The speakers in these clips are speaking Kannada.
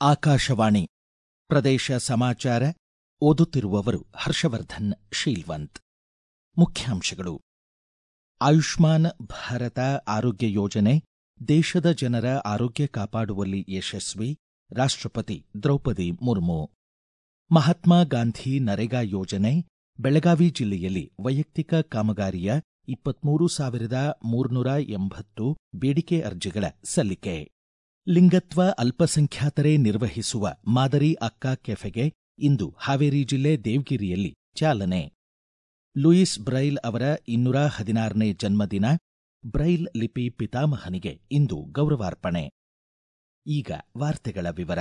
ಆಕಾಶವಾಣಿ ಪ್ರದೇಶ ಸಮಾಚಾರ ಓದುತ್ತಿರುವವರು ಹರ್ಷವರ್ಧನ್ ಶೀಲ್ವಂತ್ ಮುಖ್ಯಾಂಶಗಳು ಆಯುಷ್ಮಾನ್ ಭಾರತ ಆರೋಗ್ಯ ಯೋಜನೆ ದೇಶದ ಜನರ ಆರೋಗ್ಯ ಕಾಪಾಡುವಲ್ಲಿ ಯಶಸ್ವಿ ರಾಷ್ಟ್ರಪತಿ ದ್ರೌಪದಿ ಮುರ್ಮು ಮಹಾತ್ಮ ಗಾಂಧಿ ನರೇಗಾ ಯೋಜನೆ ಬೆಳಗಾವಿ ಜಿಲ್ಲೆಯಲ್ಲಿ ವೈಯಕ್ತಿಕ ಕಾಮಗಾರಿಯ ಇಪ್ಪತ್ಮೂರು ಸಾವಿರದ ಮೂರ್ನೂರ ಎಂಬತ್ತು ಬೇಡಿಕೆ ಅರ್ಜಿಗಳ ಸಲ್ಲಿಕೆ ಲಿಂಗತ್ವ ಅಲ್ಪಸಂಖ್ಯಾತರೇ ನಿರ್ವಹಿಸುವ ಮಾದರಿ ಅಕ್ಕ ಕೆಫೆಗೆ ಇಂದು ಹಾವೇರಿ ಜಿಲ್ಲೆ ದೇವಗಿರಿಯಲ್ಲಿ ಚಾಲನೆ ಲೂಯಿಸ್ ಬ್ರೈಲ್ ಅವರ ಇನ್ನೂರ ಹದಿನಾರನೇ ಜನ್ಮದಿನ ಬ್ರೈಲ್ ಲಿಪಿ ಪಿತಾಮಹನಿಗೆ ಇಂದು ಗೌರವಾರ್ಪಣೆ ಈಗ ವಾರ್ತೆಗಳ ವಿವರ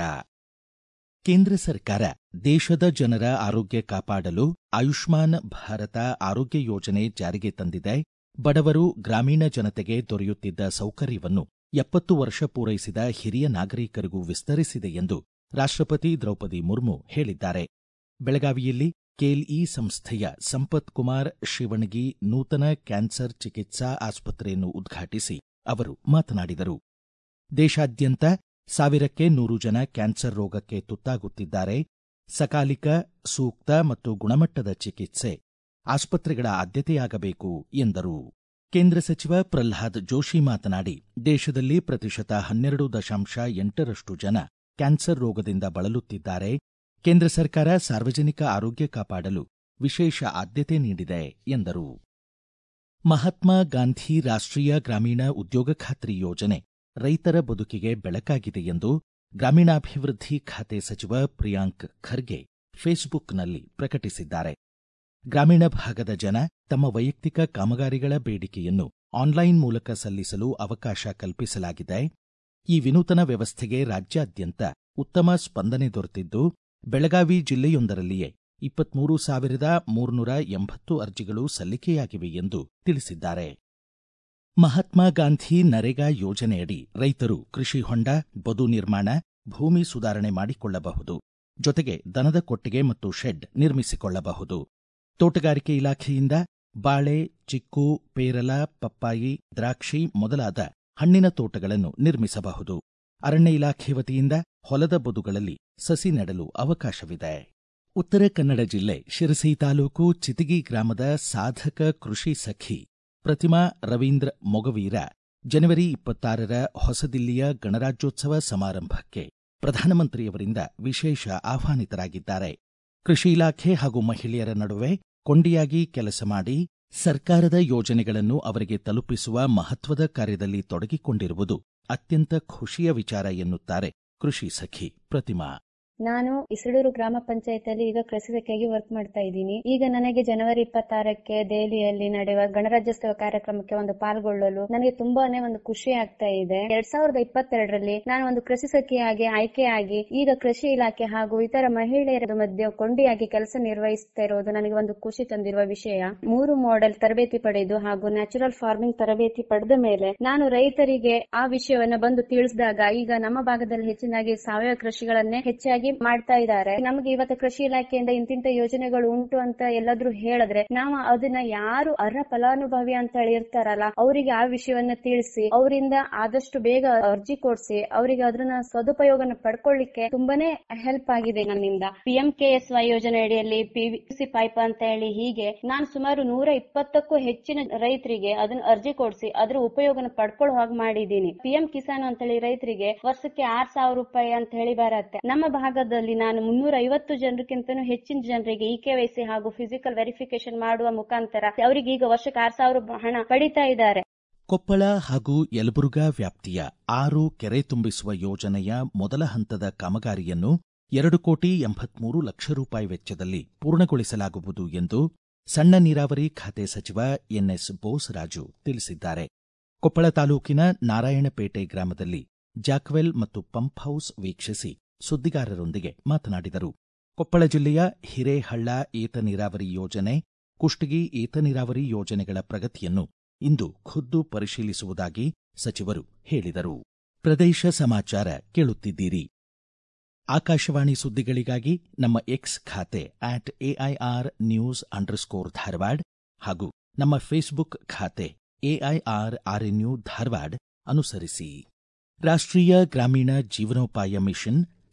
ಕೇಂದ್ರ ಸರ್ಕಾರ ದೇಶದ ಜನರ ಆರೋಗ್ಯ ಕಾಪಾಡಲು ಆಯುಷ್ಮಾನ್ ಭಾರತ ಆರೋಗ್ಯ ಯೋಜನೆ ಜಾರಿಗೆ ತಂದಿದೆ ಬಡವರು ಗ್ರಾಮೀಣ ಜನತೆಗೆ ದೊರೆಯುತ್ತಿದ್ದ ಸೌಕರ್ಯವನ್ನು ಎಪ್ಪತ್ತು ವರ್ಷ ಪೂರೈಸಿದ ಹಿರಿಯ ನಾಗರಿಕರಿಗೂ ವಿಸ್ತರಿಸಿದೆ ಎಂದು ರಾಷ್ಟ್ರಪತಿ ದ್ರೌಪದಿ ಮುರ್ಮು ಹೇಳಿದ್ದಾರೆ ಬೆಳಗಾವಿಯಲ್ಲಿ ಕೆಎಲ್ಇ ಸಂಸ್ಥೆಯ ಸಂಪತ್ ಕುಮಾರ್ ಶಿವಣಗಿ ನೂತನ ಕ್ಯಾನ್ಸರ್ ಚಿಕಿತ್ಸಾ ಆಸ್ಪತ್ರೆಯನ್ನು ಉದ್ಘಾಟಿಸಿ ಅವರು ಮಾತನಾಡಿದರು ದೇಶಾದ್ಯಂತ ಸಾವಿರಕ್ಕೆ ನೂರು ಜನ ಕ್ಯಾನ್ಸರ್ ರೋಗಕ್ಕೆ ತುತ್ತಾಗುತ್ತಿದ್ದಾರೆ ಸಕಾಲಿಕ ಸೂಕ್ತ ಮತ್ತು ಗುಣಮಟ್ಟದ ಚಿಕಿತ್ಸೆ ಆಸ್ಪತ್ರೆಗಳ ಆದ್ಯತೆಯಾಗಬೇಕು ಎಂದರು ಕೇಂದ್ರ ಸಚಿವ ಪ್ರಲ್ಹಾದ್ ಜೋಶಿ ಮಾತನಾಡಿ ದೇಶದಲ್ಲಿ ಪ್ರತಿಶತ ಹನ್ನೆರಡು ದಶಾಂಶ ಎಂಟರಷ್ಟು ಜನ ಕ್ಯಾನ್ಸರ್ ರೋಗದಿಂದ ಬಳಲುತ್ತಿದ್ದಾರೆ ಕೇಂದ್ರ ಸರ್ಕಾರ ಸಾರ್ವಜನಿಕ ಆರೋಗ್ಯ ಕಾಪಾಡಲು ವಿಶೇಷ ಆದ್ಯತೆ ನೀಡಿದೆ ಎಂದರು ಮಹಾತ್ಮ ಗಾಂಧಿ ರಾಷ್ಟ್ರೀಯ ಗ್ರಾಮೀಣ ಉದ್ಯೋಗ ಖಾತ್ರಿ ಯೋಜನೆ ರೈತರ ಬದುಕಿಗೆ ಬೆಳಕಾಗಿದೆ ಎಂದು ಗ್ರಾಮೀಣಾಭಿವೃದ್ಧಿ ಖಾತೆ ಸಚಿವ ಪ್ರಿಯಾಂಕ್ ಖರ್ಗೆ ಫೇಸ್ಬುಕ್ನಲ್ಲಿ ಪ್ರಕಟಿಸಿದ್ದಾರೆ ಗ್ರಾಮೀಣ ಭಾಗದ ಜನ ತಮ್ಮ ವೈಯಕ್ತಿಕ ಕಾಮಗಾರಿಗಳ ಬೇಡಿಕೆಯನ್ನು ಆನ್ಲೈನ್ ಮೂಲಕ ಸಲ್ಲಿಸಲು ಅವಕಾಶ ಕಲ್ಪಿಸಲಾಗಿದೆ ಈ ವಿನೂತನ ವ್ಯವಸ್ಥೆಗೆ ರಾಜ್ಯಾದ್ಯಂತ ಉತ್ತಮ ಸ್ಪಂದನೆ ದೊರೆತಿದ್ದು ಬೆಳಗಾವಿ ಜಿಲ್ಲೆಯೊಂದರಲ್ಲಿಯೇ ಇಪ್ಪತ್ಮೂರು ಸಾವಿರದ ಮೂರ್ನೂರ ಎಂಬತ್ತು ಅರ್ಜಿಗಳು ಸಲ್ಲಿಕೆಯಾಗಿವೆ ಎಂದು ತಿಳಿಸಿದ್ದಾರೆ ಮಹಾತ್ಮ ಗಾಂಧಿ ನರೇಗಾ ಯೋಜನೆಯಡಿ ರೈತರು ಕೃಷಿ ಹೊಂಡ ಬದು ನಿರ್ಮಾಣ ಭೂಮಿ ಸುಧಾರಣೆ ಮಾಡಿಕೊಳ್ಳಬಹುದು ಜೊತೆಗೆ ದನದ ಕೊಟ್ಟಿಗೆ ಮತ್ತು ಶೆಡ್ ನಿರ್ಮಿಸಿಕೊಳ್ಳಬಹುದು ತೋಟಗಾರಿಕೆ ಇಲಾಖೆಯಿಂದ ಬಾಳೆ ಚಿಕ್ಕು ಪೇರಲ ಪಪ್ಪಾಯಿ ದ್ರಾಕ್ಷಿ ಮೊದಲಾದ ಹಣ್ಣಿನ ತೋಟಗಳನ್ನು ನಿರ್ಮಿಸಬಹುದು ಅರಣ್ಯ ಇಲಾಖೆ ವತಿಯಿಂದ ಹೊಲದ ಬದುಗಳಲ್ಲಿ ಸಸಿ ನೆಡಲು ಅವಕಾಶವಿದೆ ಉತ್ತರ ಕನ್ನಡ ಜಿಲ್ಲೆ ಶಿರಸಿ ತಾಲೂಕು ಚಿತಿಗಿ ಗ್ರಾಮದ ಸಾಧಕ ಕೃಷಿ ಸಖಿ ಪ್ರತಿಮಾ ರವೀಂದ್ರ ಮೊಗವೀರ ಜನವರಿ ಇಪ್ಪತ್ತಾರರ ಹೊಸದಿಲ್ಲಿಯ ಗಣರಾಜ್ಯೋತ್ಸವ ಸಮಾರಂಭಕ್ಕೆ ಪ್ರಧಾನಮಂತ್ರಿಯವರಿಂದ ವಿಶೇಷ ಆಹ್ವಾನಿತರಾಗಿದ್ದಾರೆ ಕೃಷಿ ಇಲಾಖೆ ಹಾಗೂ ಮಹಿಳೆಯರ ನಡುವೆ ಕೊಂಡಿಯಾಗಿ ಕೆಲಸ ಮಾಡಿ ಸರ್ಕಾರದ ಯೋಜನೆಗಳನ್ನು ಅವರಿಗೆ ತಲುಪಿಸುವ ಮಹತ್ವದ ಕಾರ್ಯದಲ್ಲಿ ತೊಡಗಿಕೊಂಡಿರುವುದು ಅತ್ಯಂತ ಖುಷಿಯ ವಿಚಾರ ಎನ್ನುತ್ತಾರೆ ಕೃಷಿ ಸಖಿ ಪ್ರತಿಮಾ ನಾನು ಇಸಡೂರು ಗ್ರಾಮ ಪಂಚಾಯತ್ ಈಗ ಕೃಷಿ ಸಖಿಯಾಗಿ ವರ್ಕ್ ಮಾಡ್ತಾ ಇದ್ದೀನಿ ಈಗ ನನಗೆ ಜನವರಿ ಇಪ್ಪತ್ತಾರಕ್ಕೆ ದೆಹಲಿಯಲ್ಲಿ ನಡೆಯುವ ಗಣರಾಜ್ಯೋತ್ಸವ ಕಾರ್ಯಕ್ರಮಕ್ಕೆ ಒಂದು ಪಾಲ್ಗೊಳ್ಳಲು ನನಗೆ ತುಂಬಾನೇ ಒಂದು ಖುಷಿ ಆಗ್ತಾ ಇದೆ ಎರಡ್ ಸಾವಿರದ ಇಪ್ಪತ್ತೆರಡರಲ್ಲಿ ನಾನು ಒಂದು ಕೃಷಿ ಸಖಿಯಾಗಿ ಆಯ್ಕೆಯಾಗಿ ಈಗ ಕೃಷಿ ಇಲಾಖೆ ಹಾಗೂ ಇತರ ಮಹಿಳೆಯರ ಮಧ್ಯೆ ಕೊಂಡಿಯಾಗಿ ಕೆಲಸ ನಿರ್ವಹಿಸುತ್ತಾ ಇರುವುದು ನನಗೆ ಒಂದು ಖುಷಿ ತಂದಿರುವ ವಿಷಯ ಮೂರು ಮಾಡೆಲ್ ತರಬೇತಿ ಪಡೆದು ಹಾಗೂ ನ್ಯಾಚುರಲ್ ಫಾರ್ಮಿಂಗ್ ತರಬೇತಿ ಪಡೆದ ಮೇಲೆ ನಾನು ರೈತರಿಗೆ ಆ ವಿಷಯವನ್ನ ಬಂದು ತಿಳಿಸಿದಾಗ ಈಗ ನಮ್ಮ ಭಾಗದಲ್ಲಿ ಹೆಚ್ಚಿನಾಗಿ ಸಾವಯವ ಕೃಷಿಗಳನ್ನೇ ಹೆಚ್ಚಾಗಿ ಮಾಡ್ತಾ ಇದ್ದಾರೆ ನಮಗೆ ಇವತ್ತು ಕೃಷಿ ಇಲಾಖೆಯಿಂದ ಇಂತಿಂತ ಯೋಜನೆಗಳು ಉಂಟು ಅಂತ ಎಲ್ಲಾದ್ರೂ ಹೇಳಿದ್ರೆ ನಾವು ಅದನ್ನ ಯಾರು ಅರ್ಹ ಫಲಾನುಭವಿ ಅಂತ ಹೇಳಿ ಇರ್ತಾರಲ್ಲ ಅವರಿಗೆ ಆ ವಿಷಯವನ್ನ ತಿಳಿಸಿ ಅವರಿಂದ ಆದಷ್ಟು ಬೇಗ ಅರ್ಜಿ ಕೊಡ್ಸಿ ಅವರಿಗೆ ಅದನ್ನ ಸದುಪಯೋಗನ ಪಡ್ಕೊಳ್ಳಿಕ್ಕೆ ತುಂಬಾನೇ ಹೆಲ್ಪ್ ಆಗಿದೆ ನನ್ನಿಂದ ಪಿಎಂ ಕೆಎಸ್ ವೈ ಯೋಜನೆ ಅಡಿಯಲ್ಲಿ ಪಿವಿಸಿ ಪೈಪ್ ಅಂತ ಹೇಳಿ ಹೀಗೆ ನಾನು ಸುಮಾರು ನೂರ ಇಪ್ಪತ್ತಕ್ಕೂ ಹೆಚ್ಚಿನ ರೈತರಿಗೆ ಅದನ್ನ ಅರ್ಜಿ ಕೊಡಿಸಿ ಅದ್ರ ಉಪಯೋಗನ ಪಡ್ಕೊಳ್ಳೋ ಹಾಗೆ ಮಾಡಿದ್ದೀನಿ ಪಿಎಂ ಕಿಸಾನ್ ಅಂತ ಹೇಳಿ ರೈತರಿಗೆ ವರ್ಷಕ್ಕೆ ಆರ್ ಸಾವಿರ ರೂಪಾಯಿ ಅಂತ ಹೇಳಿ ಬರತ್ತೆ ನಮ್ಮ ಭಾಗದಲ್ಲಿ ನಾನು ಮುನ್ನೂರ ಐವತ್ತು ಜನರಿಗಿಂತನೂ ಹೆಚ್ಚಿನ ಜನರಿಗೆ ಇ ಕೆವೈಸಿ ಹಾಗೂ ಫಿಸಿಕಲ್ ವೆರಿಫಿಕೇಶನ್ ಮಾಡುವ ಮುಖಾಂತರ ಅವರಿಗೆ ಈಗ ವರ್ಷಕ್ಕೆ ಆರ್ ಸಾವಿರ ಹಣ ಪಡಿತಾ ಇದ್ದಾರೆ ಕೊಪ್ಪಳ ಹಾಗೂ ಯಲಬುರ್ಗಾ ವ್ಯಾಪ್ತಿಯ ಆರು ಕೆರೆ ತುಂಬಿಸುವ ಯೋಜನೆಯ ಮೊದಲ ಹಂತದ ಕಾಮಗಾರಿಯನ್ನು ಎರಡು ಕೋಟಿ ಎಂಬತ್ಮೂರು ಲಕ್ಷ ರೂಪಾಯಿ ವೆಚ್ಚದಲ್ಲಿ ಪೂರ್ಣಗೊಳಿಸಲಾಗುವುದು ಎಂದು ಸಣ್ಣ ನೀರಾವರಿ ಖಾತೆ ಸಚಿವ ಎನ್ಎಸ್ ಬೋಸರಾಜು ತಿಳಿಸಿದ್ದಾರೆ ಕೊಪ್ಪಳ ತಾಲೂಕಿನ ನಾರಾಯಣಪೇಟೆ ಗ್ರಾಮದಲ್ಲಿ ಜಾಕ್ವೆಲ್ ಮತ್ತು ಪಂಪ್ ಹೌಸ್ ವೀಕ್ಷಿಸಿ ಸುದ್ದಿಗಾರರೊಂದಿಗೆ ಮಾತನಾಡಿದರು ಕೊಪ್ಪಳ ಜಿಲ್ಲೆಯ ಹಿರೇಹಳ್ಳ ಏತ ನೀರಾವರಿ ಯೋಜನೆ ಕುಷ್ಟಗಿ ಏತ ನೀರಾವರಿ ಯೋಜನೆಗಳ ಪ್ರಗತಿಯನ್ನು ಇಂದು ಖುದ್ದು ಪರಿಶೀಲಿಸುವುದಾಗಿ ಸಚಿವರು ಹೇಳಿದರು ಪ್ರದೇಶ ಸಮಾಚಾರ ಕೇಳುತ್ತಿದ್ದೀರಿ ಆಕಾಶವಾಣಿ ಸುದ್ದಿಗಳಿಗಾಗಿ ನಮ್ಮ ಎಕ್ಸ್ ಖಾತೆ at AIR news underscore Dharwad ಹಾಗೂ ನಮ್ಮ ಫೇಸ್ಬುಕ್ ಖಾತೆ ಎಐಆರ್ ಆರ್ಎನ್ಯು ಧಾರವಾಡ ಅನುಸರಿಸಿ ರಾಷ್ಟ್ರೀಯ ಗ್ರಾಮೀಣ ಜೀವನೋಪಾಯ ಮಿಷನ್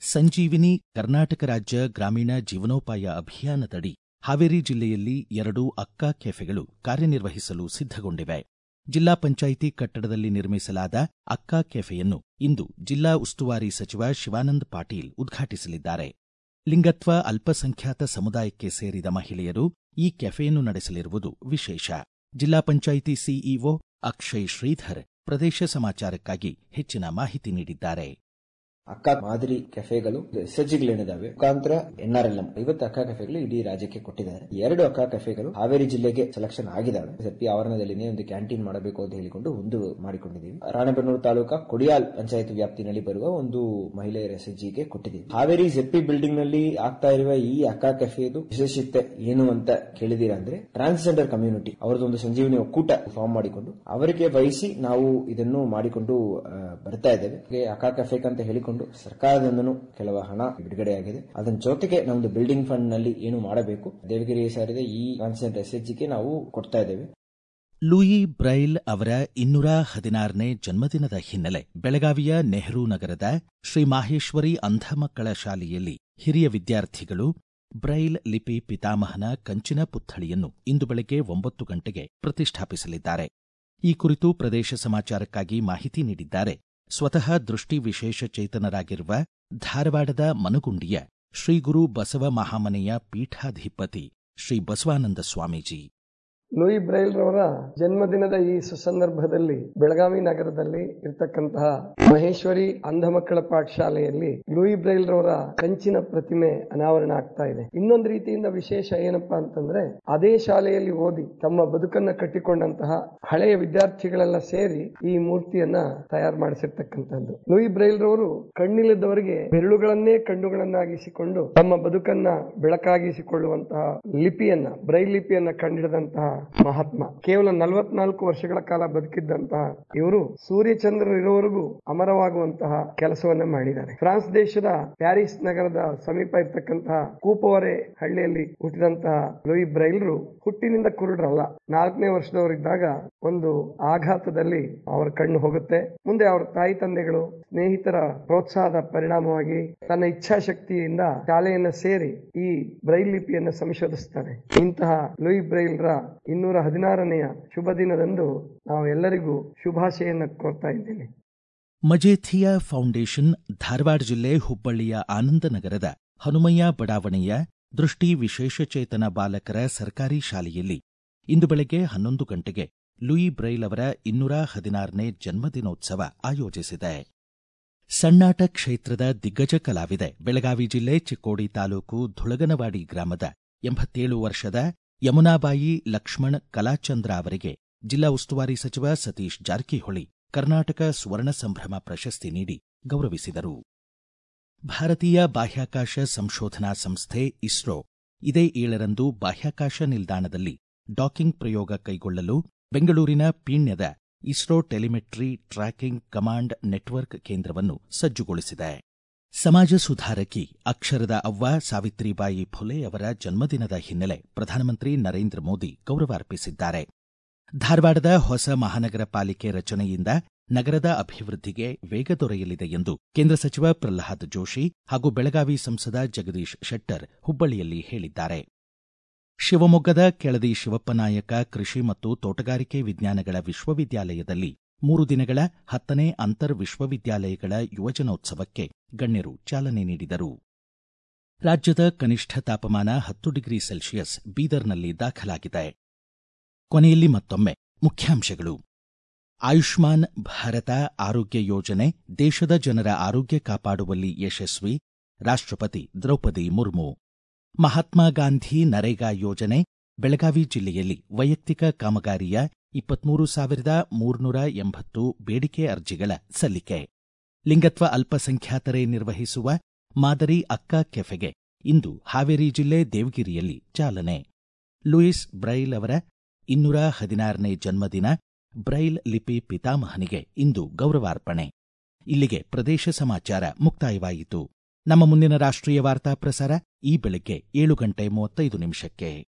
ಸಂಜೀವಿನಿ ಕರ್ನಾಟಕ ರಾಜ್ಯ ಗ್ರಾಮೀಣ ಜೀವನೋಪಾಯ ಅಭಿಯಾನದಡಿ ಹಾವೇರಿ ಜಿಲ್ಲೆಯಲ್ಲಿ ಎರಡು ಅಕ್ಕ ಕೆಫೆಗಳು ಕಾರ್ಯನಿರ್ವಹಿಸಲು ಸಿದ್ಧಗೊಂಡಿವೆ ಜಿಲ್ಲಾ ಪಂಚಾಯಿತಿ ಕಟ್ಟಡದಲ್ಲಿ ನಿರ್ಮಿಸಲಾದ ಅಕ್ಕ ಕೆಫೆಯನ್ನು ಇಂದು ಜಿಲ್ಲಾ ಉಸ್ತುವಾರಿ ಸಚಿವ ಶಿವಾನಂದ ಪಾಟೀಲ್ ಉದ್ಘಾಟಿಸಲಿದ್ದಾರೆ ಲಿಂಗತ್ವ ಅಲ್ಪಸಂಖ್ಯಾತ ಸಮುದಾಯಕ್ಕೆ ಸೇರಿದ ಮಹಿಳೆಯರು ಈ ಕೆಫೆಯನ್ನು ನಡೆಸಲಿರುವುದು ವಿಶೇಷ ಜಿಲ್ಲಾ ಪಂಚಾಯಿತಿ ಸಿಇಒ ಅಕ್ಷಯ್ ಶ್ರೀಧರ್ ಪ್ರದೇಶ ಸಮಾಚಾರಕ್ಕಾಗಿ ಹೆಚ್ಚಿನ ಮಾಹಿತಿ ನೀಡಿದ್ದಾರೆ ಅಕ್ಕ ಮಾದರಿ ಕೆಫೆಗಳು ಎಸ್ಎಚ್ಜಿಗಳೇನಿದಾವೆ ಮುಖಾಂತರ ಎನ್ಆರ್ಎಲ್ಎಂ ಐವತ್ತು ಅಕ್ಕ ಕೆಫೆಗಳು ಇಡೀ ರಾಜ್ಯಕ್ಕೆ ಕೊಟ್ಟಿದ್ದಾರೆ ಎರಡು ಅಕ್ಕ ಕೆಫೆಗಳು ಹಾವೇರಿ ಜಿಲ್ಲೆಗೆ ಸೆಲೆಕ್ಷನ್ ಆಗಿದ್ದಾವೆ ಎಸ್ಪಿ ಆವರಣದಲ್ಲಿನೇ ಒಂದು ಕ್ಯಾಂಟೀನ್ ಮಾಡಬೇಕು ಅಂತ ಹೇಳಿಕೊಂಡು ಒಂದು ಮಾಡಿಕೊಂಡಿದ್ದೀವಿ ರಾಣೆಬೆನ್ನೂರು ತಾಲೂಕಾ ಕೊಡಿಯಾಲ್ ಪಂಚಾಯತ್ ವ್ಯಾಪ್ತಿನಲ್ಲಿ ಬರುವ ಒಂದು ಮಹಿಳೆಯರ ಎಸ್ಎಚ್ಜಿಗೆ ಕೊಟ್ಟಿದ್ದೀವಿ ಹಾವೇರಿ ಜೆಪಿ ಬಿಲ್ಡಿಂಗ್ ನಲ್ಲಿ ಆಗ್ತಾ ಇರುವ ಈ ಅಕ್ಕ ಕೆಫೆದು ವಿಶೇಷತೆ ಏನು ಅಂತ ಕೇಳಿದೀರಾ ಅಂದ್ರೆ ಟ್ರಾನ್ಸ್ಜೆಂಡರ್ ಕಮ್ಯುನಿಟಿ ಅವರದೊಂದು ಸಂಜೀವನಿ ಒಕ್ಕೂಟ ಫಾರ್ಮ್ ಮಾಡಿಕೊಂಡು ಅವರಿಗೆ ವಹಿಸಿ ನಾವು ಇದನ್ನು ಮಾಡಿಕೊಂಡು ಆ, ಬರ್ತಾ ಇದ್ದೇವೆ ಹಾಗೆ ಅಕ್ಕ ಕೆಫೆ ಅಂತ ಹೇಳಿಕೊಂಡು ಸರ್ಕಾರದಿಂದನೂ ಕೆಲವು ಹಣ ಬಿಡುಗಡೆಯಾಗಿದೆ ಅದರ ಜೊತೆಗೆ ನಮ್ದು ಬಿಲ್ಡಿಂಗ್ ಫಂಡ್ ನಲ್ಲಿ ಏನು ಮಾಡಬೇಕು ದೇವಗಿರಿ ಸೇರಿದ ಈ ಟ್ರಾನ್ಸ್ಜೆಂಡರ್ ಎಸ್ಎಚ್ಜಿಗೆ ನಾವು ಕೊಡ್ತಾ ಇದ್ದೇವೆ ಲೂಯಿ ಬ್ರೈಲ್ ಅವರ ಇನ್ನೂರ ಹದಿನಾರನೇ ಜನ್ಮದಿನದ ಹಿನ್ನೆಲೆ ಬೆಳಗಾವಿಯ ನೆಹರು ನಗರದ ಶ್ರೀ ಮಾಹೇಶ್ವರಿ ಅಂಧ ಮಕ್ಕಳ ಶಾಲೆಯಲ್ಲಿ ಹಿರಿಯ ವಿದ್ಯಾರ್ಥಿಗಳು ಬ್ರೈಲ್ ಲಿಪಿ ಪಿತಾಮಹನ ಕಂಚಿನ ಪುತ್ಥಳಿಯನ್ನು ಇಂದು ಬೆಳಗ್ಗೆ ಒಂಬತ್ತು ಗಂಟೆಗೆ ಪ್ರತಿಷ್ಠಾಪಿಸಲಿದ್ದಾರೆ ಈ ಕುರಿತು ಪ್ರದೇಶ ಸಮಾಚಾರಕ್ಕಾಗಿ ಮಾಹಿತಿ ನೀಡಿದ್ದಾರೆ ಸ್ವತಃ ದೃಷ್ಟಿ ವಿಶೇಷ ಚೇತನರಾಗಿರುವ ಧಾರವಾಡದ ಮನಗುಂಡಿಯ ಶ್ರೀ ಗುರು ಬಸವ ಮಹಾಮನೆಯ ಪೀಠಾಧಿಪತಿ ಶ್ರೀ ಬಸವಾನಂದ ಸ್ವಾಮೀಜಿ ಲೂಯಿ ಬ್ರೈಲ್ ರವರ ಜನ್ಮದಿನದ ಈ ಸುಸಂದರ್ಭದಲ್ಲಿ ಬೆಳಗಾವಿ ನಗರದಲ್ಲಿ ಇರ್ತಕ್ಕಂತಹ ಮಹೇಶ್ವರಿ ಅಂಧ ಮಕ್ಕಳ ಪಾಠಶಾಲೆಯಲ್ಲಿ ಲೂಯಿ ಬ್ರೈಲ್ ರವರ ಕಂಚಿನ ಪ್ರತಿಮೆ ಅನಾವರಣ ಆಗ್ತಾ ಇದೆ ಇನ್ನೊಂದು ರೀತಿಯಿಂದ ವಿಶೇಷ ಏನಪ್ಪಾ ಅಂತಂದ್ರೆ ಅದೇ ಶಾಲೆಯಲ್ಲಿ ಓದಿ ತಮ್ಮ ಬದುಕನ್ನ ಕಟ್ಟಿಕೊಂಡಂತಹ ಹಳೆಯ ವಿದ್ಯಾರ್ಥಿಗಳೆಲ್ಲ ಸೇರಿ ಈ ಮೂರ್ತಿಯನ್ನ ತಯಾರು ಮಾಡಿಸಿರ್ತಕ್ಕಂಥದ್ದು ಲೂಯಿ ಬ್ರೈಲ್ ರವರು ಕಣ್ಣಿಲ್ಲದವರಿಗೆ ಬೆರಳುಗಳನ್ನೇ ಕಣ್ಣುಗಳನ್ನಾಗಿಸಿಕೊಂಡು ತಮ್ಮ ಬದುಕನ್ನ ಬೆಳಕಾಗಿಸಿಕೊಳ್ಳುವಂತಹ ಲಿಪಿಯನ್ನ ಬ್ರೈಲ್ ಲಿಪಿಯನ್ನ ಕಂಡಿಡಿದಂತಹ ಮಹಾತ್ಮ ಕೇವಲ ನಲವತ್ನಾಲ್ಕು ವರ್ಷಗಳ ಕಾಲ ಬದುಕಿದ್ದಂತಹ ಇವರು ಸೂರ್ಯಚಂದ್ರರು ಇರುವವರೆಗೂ ಅಮರವಾಗುವಂತಹ ಕೆಲಸವನ್ನ ಮಾಡಿದ್ದಾರೆ ಫ್ರಾನ್ಸ್ ದೇಶದ ಪ್ಯಾರಿಸ್ ನಗರದ ಸಮೀಪ ಇರ್ತಕ್ಕಂತಹ ಕೂಪವರೆ ಹಳ್ಳಿಯಲ್ಲಿ ಹುಟ್ಟಿದಂತಹ ಲೂಯಿ ಬ್ರೈಲ್ರು ಹುಟ್ಟಿನಿಂದ ಕುರುಡ್ರಲ್ಲ ನಾಲ್ಕನೇ ವರ್ಷದವರಿದ್ದಾಗ ಒಂದು ಆಘಾತದಲ್ಲಿ ಅವರ ಕಣ್ಣು ಹೋಗುತ್ತೆ ಮುಂದೆ ಅವರ ತಾಯಿ ತಂದೆಗಳು ಸ್ನೇಹಿತರ ಪ್ರೋತ್ಸಾಹದ ಪರಿಣಾಮವಾಗಿ ತನ್ನ ಇಚ್ಛಾಶಕ್ತಿಯಿಂದ ಶಾಲೆಯನ್ನ ಸೇರಿ ಈ ಬ್ರೈಲ್ ಲಿಪಿಯನ್ನ ಸಂಶೋಧಿಸ್ತಾರೆ ಇಂತಹ ಲೂಯಿ ಬ್ರೈಲ್ರ ಇನ್ನೂರ ಹದಿನಾರನೆಯ ಶುಭ ದಿನದಂದು ನಾವು ಎಲ್ಲರಿಗೂ ಶುಭಾಶಯನ್ನ ಕೋರ್ತಾ ಇದ್ದೀನಿ ಮಜೇಥಿಯಾ ಫೌಂಡೇಶನ್ ಧಾರವಾಡ ಜಿಲ್ಲೆ ಹುಬ್ಬಳ್ಳಿಯ ಆನಂದನಗರದ ಹನುಮಯ್ಯ ಬಡಾವಣೆಯ ದೃಷ್ಟಿ ವಿಶೇಷಚೇತನ ಬಾಲಕರ ಸರ್ಕಾರಿ ಶಾಲೆಯಲ್ಲಿ ಇಂದು ಬೆಳಗ್ಗೆ ಹನ್ನೊಂದು ಗಂಟೆಗೆ ಲೂಯಿ ಬ್ರೈಲ್ ಅವರ ಇನ್ನೂರ ಹದಿನಾರನೇ ಜನ್ಮದಿನೋತ್ಸವ ಆಯೋಜಿಸಿದೆ ಸಣ್ಣಾಟ ಕ್ಷೇತ್ರದ ದಿಗ್ಗಜ ಕಲಾವಿದೆ ಬೆಳಗಾವಿ ಜಿಲ್ಲೆ ಚಿಕ್ಕೋಡಿ ತಾಲೂಕು ಧುಳಗನವಾಡಿ ಗ್ರಾಮದ ಎಂಬತ್ತೇಳು ವರ್ಷದ ಯಮುನಾಬಾಯಿ ಲಕ್ಷ್ಮಣ್ ಕಲಾಚಂದ್ರ ಅವರಿಗೆ ಜಿಲ್ಲಾ ಉಸ್ತುವಾರಿ ಸಚಿವ ಸತೀಶ್ ಜಾರಕಿಹೊಳಿ ಕರ್ನಾಟಕ ಸುವರ್ಣ ಸಂಭ್ರಮ ಪ್ರಶಸ್ತಿ ನೀಡಿ ಗೌರವಿಸಿದರು ಭಾರತೀಯ ಬಾಹ್ಯಾಕಾಶ ಸಂಶೋಧನಾ ಸಂಸ್ಥೆ ಇಸ್ರೋ ಇದೇ ಏಳರಂದು ಬಾಹ್ಯಾಕಾಶ ನಿಲ್ದಾಣದಲ್ಲಿ ಡಾಕಿಂಗ್ ಪ್ರಯೋಗ ಕೈಗೊಳ್ಳಲು ಬೆಂಗಳೂರಿನ ಪೀಣ್ಯದ ISRO telemetry tracking command network ಕೇಂದ್ರವನ್ನು ಸಜ್ಜುಗೊಳಿಸಿದೆ ಸಮಾಜ ಸುಧಾರಕಿ ಅಕ್ಷರದ ಅವ್ವ ಸಾವಿತ್ರಿಬಾಯಿ ಫುಲೆ ಅವರ ಜನ್ಮದಿನದ ಹಿನ್ನೆಲೆ ಪ್ರಧಾನಮಂತ್ರಿ ನರೇಂದ್ರ ಮೋದಿ ಗೌರವಾರ್ಪಿಸಿದ್ದಾರೆ ಧಾರವಾಡದ ಹೊಸ ಮಹಾನಗರ ಪಾಲಿಕೆ ರಚನೆಯಿಂದ ನಗರದ ಅಭಿವೃದ್ಧಿಗೆ ವೇಗ ದೊರೆಯಲಿದೆ ಎಂದು ಕೇಂದ್ರ ಸಚಿವ ಪ್ರಲ್ಹಾದ್ ಜೋಶಿ ಹಾಗೂ ಬೆಳಗಾವಿ ಸಂಸದ ಜಗದೀಶ್ ಶೆಟ್ಟರ್ ಹುಬ್ಬಳ್ಳಿಯಲ್ಲಿ ಹೇಳಿದ್ದಾರೆ ಶಿವಮೊಗ್ಗದ ಕೆಳದಿ ಶಿವಪ್ಪನಾಯಕ ಕೃಷಿ ಮತ್ತು ತೋಟಗಾರಿಕೆ ವಿಜ್ಞಾನಗಳ ವಿಶ್ವವಿದ್ಯಾಲಯದಲ್ಲಿ ಮೂರು ದಿನಗಳ ಹತ್ತನೇ ಅಂತರ್ ವಿಶ್ವವಿದ್ಯಾಲಯಗಳ ಯುವಜನೋತ್ಸವಕ್ಕೆ ಗಣ್ಯರು ಚಾಲನೆ ನೀಡಿದರು ರಾಜ್ಯದ ಕನಿಷ್ಠ ತಾಪಮಾನ ಹತ್ತು ಡಿಗ್ರಿ ಸೆಲ್ಸಿಯಸ್ ಬೀದರ್ನಲ್ಲಿ ದಾಖಲಾಗಿದೆ ಕೊನೆಯಲ್ಲಿ ಮತ್ತೊಮ್ಮೆ ಮುಖ್ಯಾಂಶಗಳು ಆಯುಷ್ಮಾನ್ ಭಾರತ ಆರೋಗ್ಯ ಯೋಜನೆ ದೇಶದ ಜನರ ಆರೋಗ್ಯ ಕಾಪಾಡುವಲ್ಲಿ ಯಶಸ್ವಿ ರಾಷ್ಟ್ರಪತಿ ದ್ರೌಪದಿ ಮುರ್ಮು ಮಹಾತ್ಮ ಗಾಂಧಿ ನರೇಗಾ ಯೋಜನೆ ಬೆಳಗಾವಿ ಜಿಲ್ಲೆಯಲ್ಲಿ ವೈಯಕ್ತಿಕ ಕಾಮಗಾರಿಯ ಇಪ್ಪತ್ಮೂರು ಸಾವಿರದ ಮೂರ್ನೂರ ಎಂಬತ್ತು ಬೇಡಿಕೆ ಅರ್ಜಿಗಳ ಸಲ್ಲಿಕೆ ಲಿಂಗತ್ವ ಅಲ್ಪಸಂಖ್ಯಾತರೇ ನಿರ್ವಹಿಸುವ ಮಾದರಿ ಅಕ್ಕ ಕೆಫೆಗೆ ಇಂದು ಹಾವೇರಿ ಜಿಲ್ಲೆ ದೇವಗಿರಿಯಲ್ಲಿ ಚಾಲನೆ ಲೂಯಿಸ್ ಬ್ರೈಲ್ ಅವರ ಇನ್ನೂರ ಹದಿನಾರನೇ ಜನ್ಮದಿನ ಬ್ರೈಲ್ ಲಿಪಿ ಪಿತಾಮಹನಿಗೆ ಇಂದು ಗೌರವಾರ್ಪಣೆ ಇಲ್ಲಿಗೆ ಪ್ರದೇಶ ಸಮಾಚಾರ ಮುಕ್ತಾಯವಾಯಿತು ನಮ್ಮ ಮುಂದಿನ ರಾಷ್ಟ್ರೀಯ ವಾರ್ತಾ ಪ್ರಸಾರ ಈ ಬೆಳಗ್ಗೆ ಏಳು ಗಂಟೆ ಮೂವತ್ತೈದು ನಿಮಿಷಕ್ಕೆ